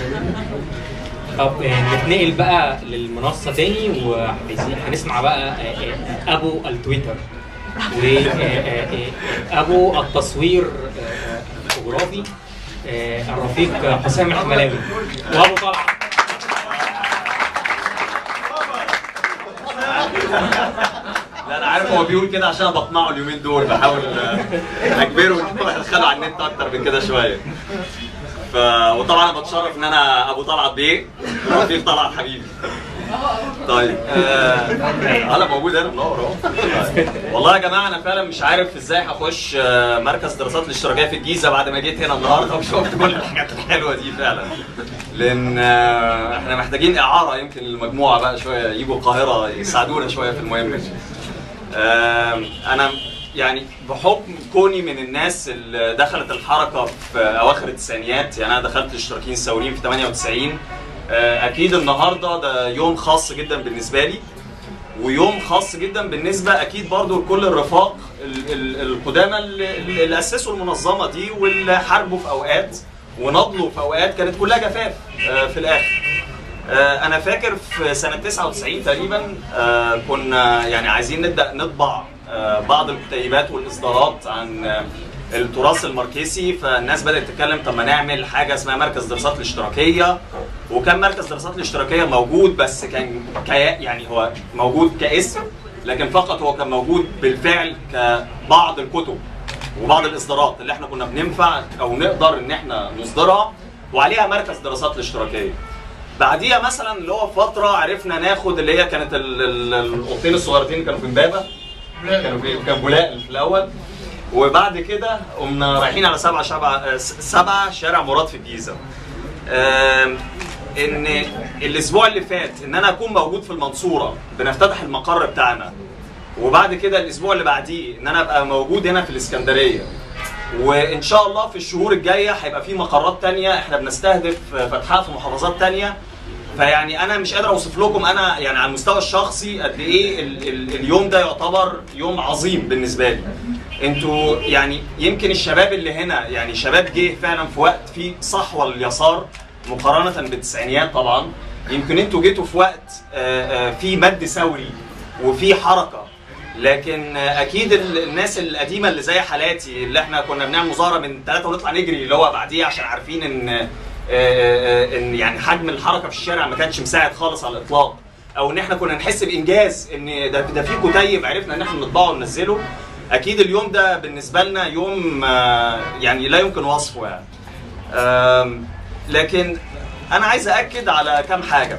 طب آه، نتنقل بقى للمنصة تاني وعايزين هنسمع بقى آه، آه، أبو التويتر وأبو التصوير آه، الفوتوغرافي آه، الرفيق حسام الحملاوي وأبو طلعت لا انا عارف هو بيقول كده عشان أنا بقنعه اليومين دول بحاول آه، اجبره ان هو يدخله على النت اكتر من كده شويه ف وطبعا انا بتشرف ان انا ابو طلعت بيه رفيق طلعت حبيبي طيب آه انا موجود هنا منور اهو طيب. والله يا جماعه انا فعلا مش عارف ازاي هخش آه، مركز دراسات الاشتراكيه في الجيزه بعد ما جيت هنا النهارده وشفت كل الحاجات الحلوه دي فعلا لان آه، احنا محتاجين اعاره يمكن للمجموعه بقى شويه يجوا القاهره يساعدونا شويه في المهمه دي آم، انا يعني بحكم كوني من الناس اللي دخلت الحركه في اواخر التسعينيات يعني انا دخلت الاشتراكيين الثوريين في 98 آه، اكيد النهارده ده يوم خاص جدا بالنسبه لي ويوم خاص جدا بالنسبه اكيد برضو لكل الرفاق ال- ال- القدامى اللي اللي اسسوا المنظمه دي واللي حاربوا في اوقات ونضلوا في اوقات كانت كلها جفاف آه، في الاخر آه، انا فاكر في سنه 99 تقريبا آه، كنا يعني عايزين نبدا نطبع آه، بعض الكتيبات والاصدارات عن آه، التراث الماركسي فالناس بدات تتكلم طب ما نعمل حاجه اسمها مركز دراسات الاشتراكيه وكان مركز دراسات الاشتراكيه موجود بس كان كيا يعني هو موجود كاسم لكن فقط هو كان موجود بالفعل كبعض الكتب وبعض الاصدارات اللي احنا كنا بننفع او نقدر ان احنا نصدرها وعليها مركز دراسات الاشتراكيه بعديها مثلا اللي هو فتره عرفنا ناخد اللي هي كانت ال- ال- القطين الصغيرتين اللي كانوا في امبابه كانوا في كان بولاق في الاول وبعد كده قمنا رايحين على سبعة شبع سبعة شارع مراد في الجيزه آم، ان الاسبوع اللي فات ان انا اكون موجود في المنصوره بنفتتح المقر بتاعنا وبعد كده الاسبوع اللي بعديه ان انا ابقى موجود هنا في الاسكندريه وان شاء الله في الشهور الجايه هيبقى في مقرات تانية احنا بنستهدف فتحها في محافظات تانية فيعني انا مش قادر اوصف لكم انا يعني على المستوى الشخصي قد ايه ال ال اليوم ده يعتبر يوم عظيم بالنسبه لي انتوا يعني يمكن الشباب اللي هنا يعني شباب جه فعلا في وقت فيه صحوه لليسار مقارنه بالتسعينيات طبعا يمكن انتوا جيتوا في وقت آه، آه، فيه مد ثوري وفي حركه لكن اكيد ال- الناس القديمه اللي زي حالاتي اللي احنا كنا بنعمل مظاهره من ثلاثه ونطلع نجري اللي هو بعديه عشان عارفين ان آه، آه، ان يعني حجم الحركه في الشارع ما كانش مساعد خالص على الاطلاق او ان احنا كنا نحس بانجاز ان ده ده في كتيب عرفنا ان احنا نطبعه وننزله اكيد اليوم ده بالنسبه لنا يوم آه، يعني لا يمكن وصفه يعني آم، لكن انا عايز اكد على كام حاجه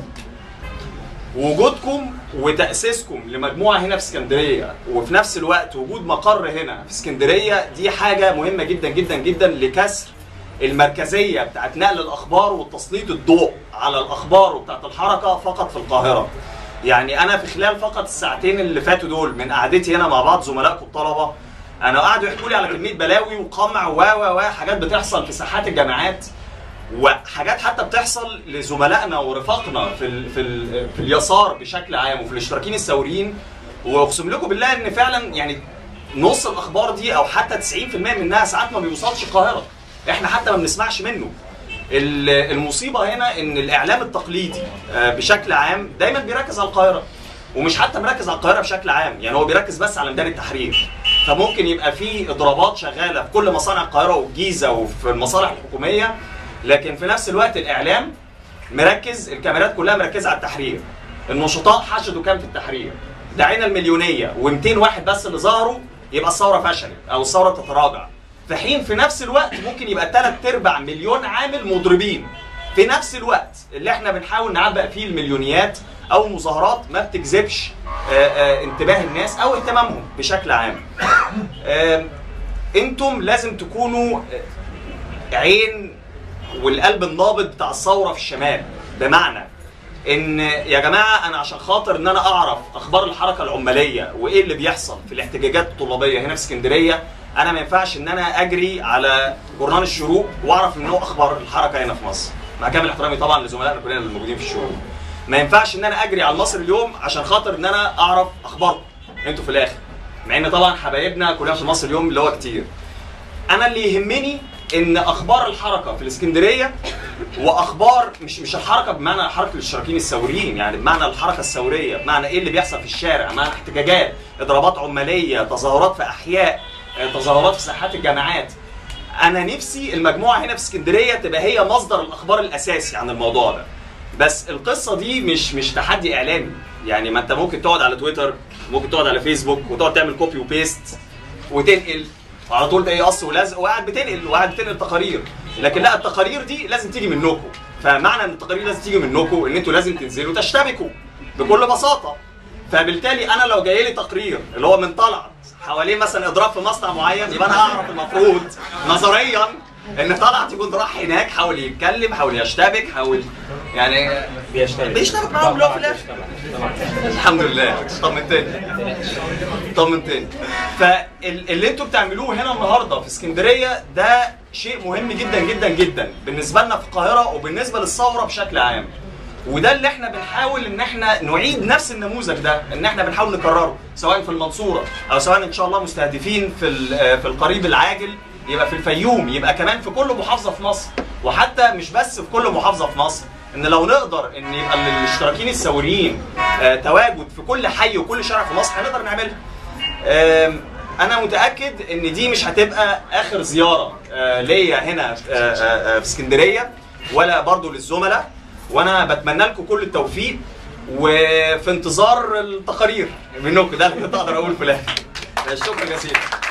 وجودكم وتأسيسكم لمجموعة هنا في اسكندرية وفي نفس الوقت وجود مقر هنا في اسكندرية دي حاجة مهمة جدا جدا جدا لكسر المركزية بتاعت نقل الأخبار وتسليط الضوء على الأخبار وبتاعت الحركة فقط في القاهرة يعني أنا في خلال فقط الساعتين اللي فاتوا دول من قعدتي هنا مع بعض زملائكم الطلبة أنا قعدوا يحكوا لي على كمية بلاوي وقمع و و و حاجات بتحصل في ساحات الجامعات وحاجات حتى بتحصل لزملائنا ورفاقنا في ال في ال في اليسار بشكل عام وفي الاشتراكيين الثوريين واقسم لكم بالله ان فعلا يعني نص الاخبار دي او حتى 90% منها ساعات ما بيوصلش القاهره احنا حتى ما بنسمعش منه ال- المصيبه هنا ان الاعلام التقليدي آه، بشكل عام دايما بيركز على القاهره ومش حتى مركز على القاهره بشكل عام يعني هو بيركز بس على ميدان التحرير فممكن يبقى في اضرابات شغاله في كل مصانع القاهره والجيزه وفي المصالح الحكوميه لكن في نفس الوقت الاعلام مركز الكاميرات كلها مركزه على التحرير النشطاء حشدوا كام في التحرير دعينا المليونيه و200 واحد بس اللي ظهروا يبقى الثوره فشلت او الثوره تتراجع في حين في نفس الوقت ممكن يبقى ثلاث ارباع مليون عامل مضربين في نفس الوقت اللي احنا بنحاول نعبق فيه المليونيات او مظاهرات ما بتجذبش آه، آه، انتباه الناس او اهتمامهم بشكل عام آم، انتم لازم تكونوا عين والقلب النابض بتاع الثوره في الشمال بمعنى ان يا جماعه انا عشان خاطر ان انا اعرف اخبار الحركه العماليه وايه اللي بيحصل في الاحتجاجات الطلابيه هنا في اسكندريه انا ما ينفعش ان انا اجري على جورنال الشروق واعرف منه اخبار الحركه هنا في مصر مع كامل احترامي طبعا لزملائنا كلنا اللي موجودين في الشروق ما ينفعش ان انا اجري على المصري اليوم عشان خاطر ان انا اعرف اخباركم انتوا في الاخر مع ان طبعا حبايبنا كلنا في مصر اليوم اللي هو كتير انا اللي يهمني ان اخبار الحركه في الاسكندريه واخبار مش مش الحركه بمعنى حركه الاشتراكيين الثوريين يعني بمعنى الحركه الثوريه بمعنى ايه اللي بيحصل في الشارع معنى احتجاجات اضرابات عماليه تظاهرات في احياء آه، تظاهرات في ساحات الجامعات انا نفسي المجموعه هنا في اسكندريه تبقى هي مصدر الاخبار الاساسي عن الموضوع ده بس القصه دي مش مش تحدي اعلامي يعني ما انت ممكن تقعد على تويتر ممكن تقعد على فيسبوك وتقعد تعمل كوبي وبيست وتنقل وعلى طول ايه قص ولزق وقاعد بتنقل وقاعد بتنقل تقارير لكن لا التقارير دي لازم تيجي منكم فمعنى ان التقارير لازم تيجي منكم ان انتوا لازم تنزلوا تشتبكوا بكل بساطه فبالتالي انا لو جاي لي تقرير اللي هو من طلعت حواليه مثلا اضراب في مصنع معين يبقى انا هعرف المفروض نظريا ان طلعت يكون راح هناك حاول يتكلم حاول يشتبك حاول يعني بيشتغل بيشتبك معاهم اللي هو في الاخر الحمد لله طمنتني طمنتني فاللي انتوا بتعملوه هنا النهارده في اسكندريه ده شيء مهم جدا جدا جدا بالنسبه لنا في القاهره وبالنسبه للثوره بشكل عام وده اللي احنا بنحاول ان احنا نعيد نفس النموذج ده ان احنا بنحاول نكرره سواء في المنصوره او سواء ان شاء الله مستهدفين في ال- في القريب العاجل يبقى في الفيوم يبقى كمان في كل محافظه في مصر وحتى مش بس في كل محافظه في مصر ان لو نقدر ان يبقى للاشتراكيين الثوريين آه، تواجد في كل حي وكل شارع في مصر هنقدر نعملها آم، انا متاكد ان دي مش هتبقى اخر زياره آه، ليا هنا آه، آه، آه، في اسكندريه ولا برضو للزملاء وانا بتمنى لكم كل التوفيق وفي انتظار التقارير منكم ده اللي كنت اقدر اقول في الاخر شكرا جزيلا